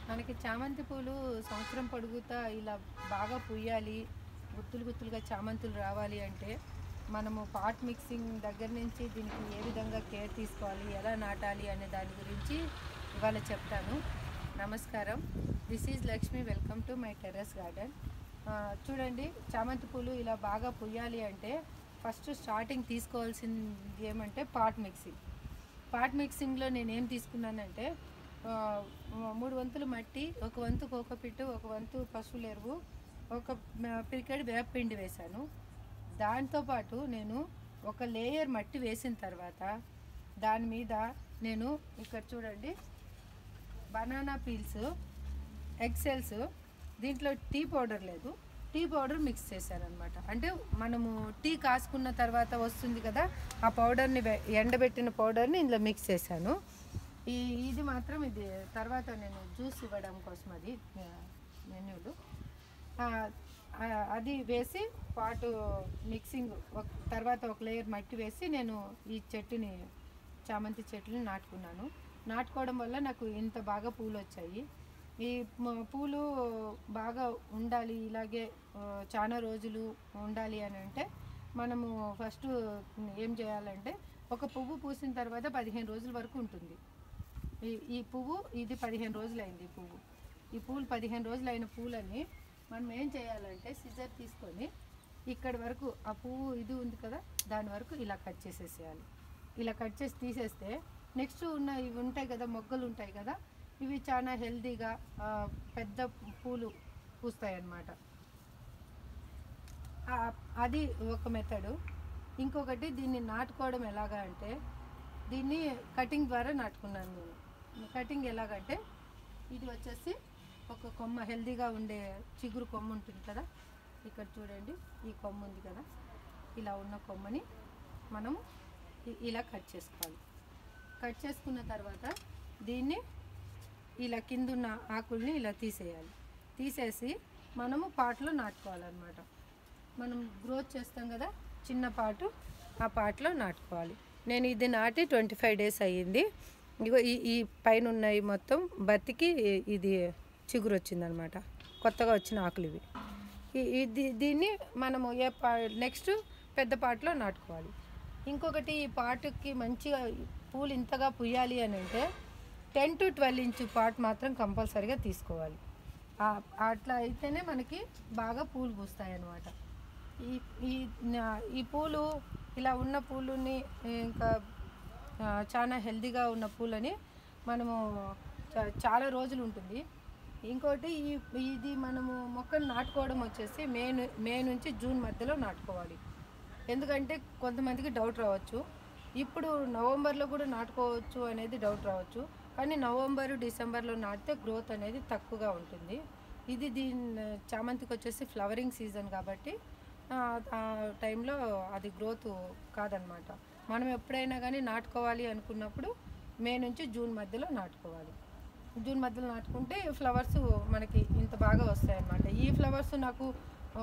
మనకి చామంతి పూలు సంవత్సరం పొడుగుతా ఇలా బాగా పుయ్యాలి గుత్తులు గుత్తులుగా చామంతులు రావాలి అంటే మనము పాట్ మిక్సింగ్ దగ్గర నుంచి దీనికి ఏ విధంగా కేర్ తీసుకోవాలి ఎలా నాటాలి అనే దాని గురించి ఇవాళ చెప్తాను నమస్కారం this is Lakshmi welcome to my terrace garden చూడండి చామంతి పూలు ఇలా బాగా పుయ్యాలి అంటే ఫస్ట్ స్టార్టింగ్ తీసుకోవాల్సింది ఏమంటే పాట్ మిక్సింగ్ పాట్ మిక్సింగ్లో నేను ఏం తీసుకున్నానంటే ఆ, మూడు వంతులు మట్టి ఒక వంతు కోకోపిట్టు ఒక వంతు పశువుల ఎరువు ఒక మ- పిరికెడు వేపపిండి వేశాను దాంతోపాటు నేను ఒక లేయర్ మట్టి వేసిన తర్వాత దాని మీద నేను ఇక్కడ చూడండి బనానా పీల్స్ ఎక్సెల్స్ దీంట్లో టీ పౌడర్ లేదు టీ పౌడర్ మిక్స్ చేశారనమాట అంటే మనము టీ కాసుకున్న తర్వాత వస్తుంది కదా ఆ పౌడర్ని వె- ఎండబెట్టిన పౌడర్ని ఇందులో మిక్స్ చేశాను ఈ ఇది మాత్రం ఇది తర్వాత నేను జ్యూస్ ఇవ్వడం కోసం అది మెన్యూలు ఆ, ఆ, అది వేసి పాటు మిక్సింగ్ ఒక తర్వాత ఒక లేయర్ మట్టి వేసి నేను ఈ చెట్టుని చామంతి చెట్లని నాటుకున్నాను నాటుకోవడం వల్ల నాకు ఇంత బాగా పూలు వచ్చాయి ఈ మ- పూలు బాగా ఉండాలి ఇలాగే ఆ, చాలా రోజులు ఉండాలి అని అంటే మనము ఫస్ట్ ఏం చేయాలంటే ఒక పువ్వు పూసిన తర్వాత పదిహేను రోజుల వరకు ఉంటుంది ఈ ఈ పువ్వు ఇది పదిహేను రోజులు అయింది ఈ పువ్వు ఈ పూలు పదిహేను రోజులు అయిన పూలని మనం ఏం చేయాలంటే సిజర్ తీసుకొని ఇక్కడి వరకు ఆ పువ్వు ఇది ఉంది కదా దాని వరకు ఇలా కట్ చేసేసేయాలి ఇలా కట్ చేసి తీసేస్తే నెక్స్ట్ ఉన్న ఇవి ఉంటాయి కదా మొగ్గలు ఉంటాయి కదా ఇవి చాలా హెల్తీగా ఆ, పెద్ద పూలు పూస్తాయి అన్నమాట ఆ- అది ఒక మెథడు ఇంకొకటి దీన్ని నాటుకోవడం ఎలాగా అంటే దీన్ని కటింగ్ ద్వారా నాటుకున్నాను నేను కటింగ్ ఎలాగంటే ఇది వచ్చేసి ఒక కొమ్మ హెల్తీగా ఉండే చిగురు కొమ్మ ఉంటుంది కదా ఇక్కడ చూడండి ఈ కొమ్మ ఉంది కదా ఇలా ఉన్న కొమ్మని మనము ఇ- ఇలా కట్ చేసుకోవాలి కట్ చేసుకున్న తర్వాత దీన్ని ఇలా కింద ఉన్న ఆకుల్ని ఇలా తీసేయాలి తీసేసి మనము పాట్లో నాటుకోవాలన్నమాట మనం గ్రోత్ చేస్తాం కదా చిన్న పాటు ఆ పాట్లో నాటుకోవాలి నేను ఇది నాటి ట్వంటీ ఫైవ్ డేస్ అయ్యింది ఇగో ఈ ఈ పైన ఉన్నాయి మొత్తం బతికి ఇది చిగురు వచ్చిందనమాట కొత్తగా వచ్చిన ఆకులు ఇవి ఈ- ఇది దీన్ని మనము ఏ పా నెక్స్ట్ పెద్ద పాటలో నాటుకోవాలి ఇంకొకటి ఈ పాటుకి మంచిగా పూలు ఇంతగా పుయ్యాలి అని అంటే ten to twelve inch pot మాత్రం కంపల్సరీగా తీసుకోవాలి ఆ- అట్లా అయితేనే మనకి బాగా పూలు పూస్తాయి అన్నమాట ఈ ఈ నా- ఈ పూలు ఇలా ఉన్న పూలుని ఇంకా ఆ, చాలా హెల్తీగా ఉన్న పూలని మనము చా- చాలా రోజులు ఉంటుంది ఇంకోటి ఈ ఇది మనము మొక్కలు నాటుకోవడం వచ్చేసి మే ను- మే నుంచి జూన్ మధ్యలో నాటుకోవాలి ఎందుకంటే కొంతమందికి డౌట్ రావచ్చు ఇప్పుడు నవంబర్లో కూడా నాటుకోవచ్చు అనేది డౌట్ రావచ్చు కానీ నవంబర్ డిసెంబర్లో నాటితే గ్రోత్ అనేది తక్కువగా ఉంటుంది ఇది దీని చామంతికి వచ్చేసి ఫ్లవరింగ్ సీజన్ కాబట్టి ఆ, ఆ టైంలో అది గ్రోత్ కాదనమాట మనం ఎప్పుడైనా కానీ నాటుకోవాలి అనుకున్నప్పుడు మే నుంచి జూన్ మధ్యలో నాటుకోవాలి జూన్ మధ్యలో నాటుకుంటే ఫ్లవర్స్ మనకి ఇంత బాగా వస్తాయి అన్నమాట ఈ ఫ్లవర్స్ నాకు ఆ,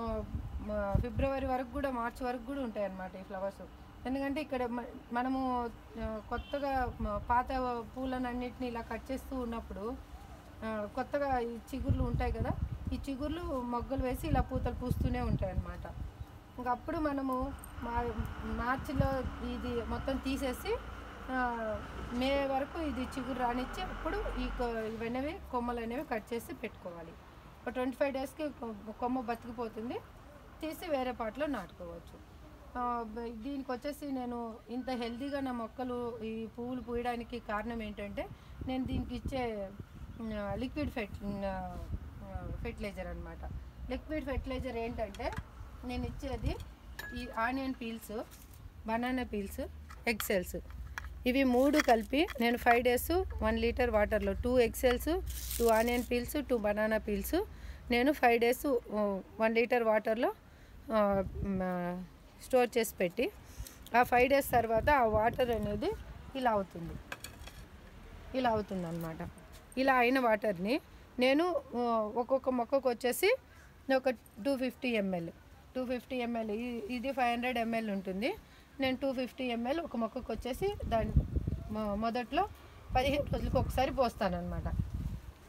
మ- ఫిబ్రవరి వరకు కూడా మార్చి వరకు కూడా ఉంటాయి అన్నమాట ఈ ఫ్లవర్స్ ఎందుకంటే ఇక్కడ మ- మనము ఆ, కొత్తగా మ- పాత పూలనన్నిటిని ఇలా కట్ చేస్తూ ఉన్నప్పుడు ఆ, కొత్తగా ఈ చిగుర్లు ఉంటాయి కదా ఈ చిగుర్లు మొగ్గలు వేసి ఇలా పూతలు పూస్తూనే ఉంటాయి అన్నమాట ఇంకా అప్పుడు మనము మా మార్చిలో ఇది మొత్తం తీసేసి ఆ, మే వరకు ఇది చిగురు రానిచ్చి అప్పుడు ఈ కొ- ఇవన్నీ కొమ్మలు అనేవి కట్ చేసి పెట్టుకోవాలి ఒక ట్వంటీ ఫైవ్ డేస్కి కొమ్మ బతికిపోతుంది తీసి వేరే పాటలో నాటుకోవచ్చు ఆ, బ- దీనికి వచ్చేసి నేను ఇంత హెల్తీగా నా మొక్కలు ఈ పువ్వులు పూయడానికి కారణం ఏంటంటే నేను దీనికి ఇచ్చే లిక్విడ్ ఫెట్ ఫెర్టిలైజర్ అనమాట లిక్విడ్ ఫెర్టిలైజర్ ఏంటంటే నేను ఇచ్చేది ఈ onion peels banana peels eggshells ఇవి మూడు కలిపి నేను ఫైవ్ డేస్ వన్ లీటర్ వాటర్లో two eggshells two onion peels two banana peels నేను ఫైవ్ డేస్ వన్ లీటర్ వాటర్లో స్టోర్ చేసి పెట్టి ఆ ఫైవ్ డేస్ తర్వాత ఆ వాటర్ అనేది ఇలా అవుతుంది ఇలా అవుతుంది అనమాట ఇలా అయిన వాటర్ని నేను ఆ, ఒక్కొక్క మొక్కకు వచ్చేసి ఒక two fifty ml two fifty ml ఇది ఫైవ్ హండ్రెడ్ ఎంఎల్ ఉంటుంది నేను టూ ఫిఫ్టీ ఎంఎల్ ఒక మొక్కకు వచ్చేసి దాని మొ- మొదట్లో పదిహేను రోజులకు ఒకసారి పోస్తాను అనమాట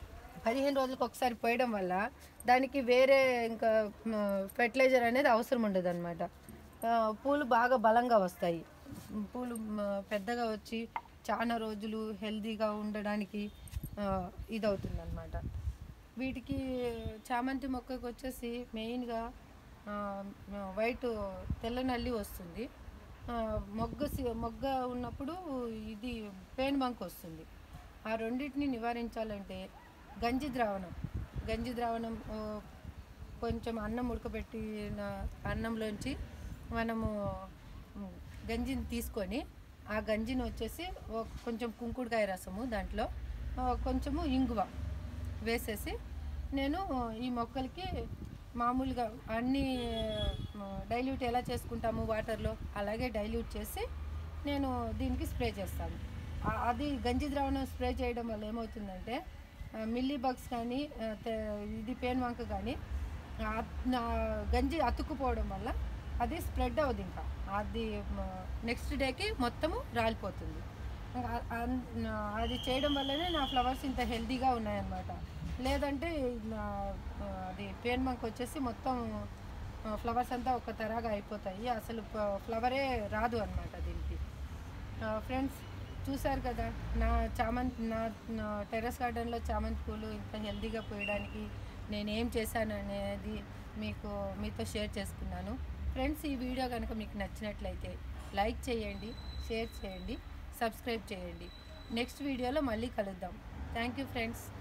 పదిహేను రోజులకు ఒకసారి పోయడం వల్ల దానికి వేరే ఇంకా ఫెర్టిలైజర్ అనేది అవసరం ఉండదు అనమాట పూలు బాగా బలంగా వస్తాయి పూలు మ, పెద్దగా వచ్చి చాలా రోజులు హెల్తీగా ఉండడానికి ఇదవుతుంది అనమాట వీటికి చామంతి మొక్కకు వచ్చేసి మెయిన్గా వైట్ తెల్ల నల్లి వస్తుంది ఆ, మొగ్గ సి- మొగ్గ ఉన్నప్పుడు ఇది పేను బంక్ వస్తుంది ఆ రెండింటిని నివారించాలంటే గంజి ద్రావణం గంజి ద్రావణం ఆ, కొంచెం అన్నం ఉడకబెట్టిన అన్నంలోంచి మనము ఉమ్, గంజిని తీసుకొని ఆ గంజిని వచ్చేసి ఒక కొంచెం కుంకుడుకాయ రసము దాంట్లో ఆ, కొంచెము ఇంగువ వేసేసి నేను ఈ మొక్కలకి మామూలుగా అన్ని డైల్యూట్ ఎలా చేసుకుంటాము వాటర్లో అలాగే డైల్యూట్ చేసి నేను దీనికి స్ప్రే చేస్తాను ఆ- అది గంజి ద్రావణం స్ప్రే చేయడం వల్ల ఏమవుతుందంటే ఆ, మిల్లీ బగ్స్ కానీ ఆ, తె- ఇది పేన్ వంక కానీ ఆ, నా గంజి అతుక్కుపోవడం వల్ల అది స్ప్రెడ్ అవ్వదు ఇంకా అది నెక్స్ట్ డేకి మొత్తము రాలిపోతుంది ఇంకా అన్- నా- అది చేయడం వల్లనే నా ఫ్లవర్స్ ఇంత హెల్తీగా ఉన్నాయన్నమాట లేదంటే నా ఆ, అది పేన్ మంక్ వచ్చేసి మొత్తం ఫ్లవర్స్ అంతా ఒక తరాగా అయిపోతాయి అసలు ఫ్లవరే రాదు అనమాట దీనికి ఫ్రెండ్స్ చూశారు కదా నా చామంతి నా నా టెర్రస్ గార్డెన్లో చామంతి పూలు ఇంత హెల్తీగా పోయడానికి నేను ఏం చేశాను అనేది మీకు మీతో షేర్ చేసుకున్నాను ఫ్రెండ్స్ ఈ వీడియో కనుక మీకు నచ్చినట్లయితే లైక్ చేయండి షేర్ చేయండి సబ్స్క్రైబ్ చేయండి నెక్స్ట్ వీడియోలో మళ్ళీ కలుద్దాం థ్యాంక్ యూ ఫ్రెండ్స్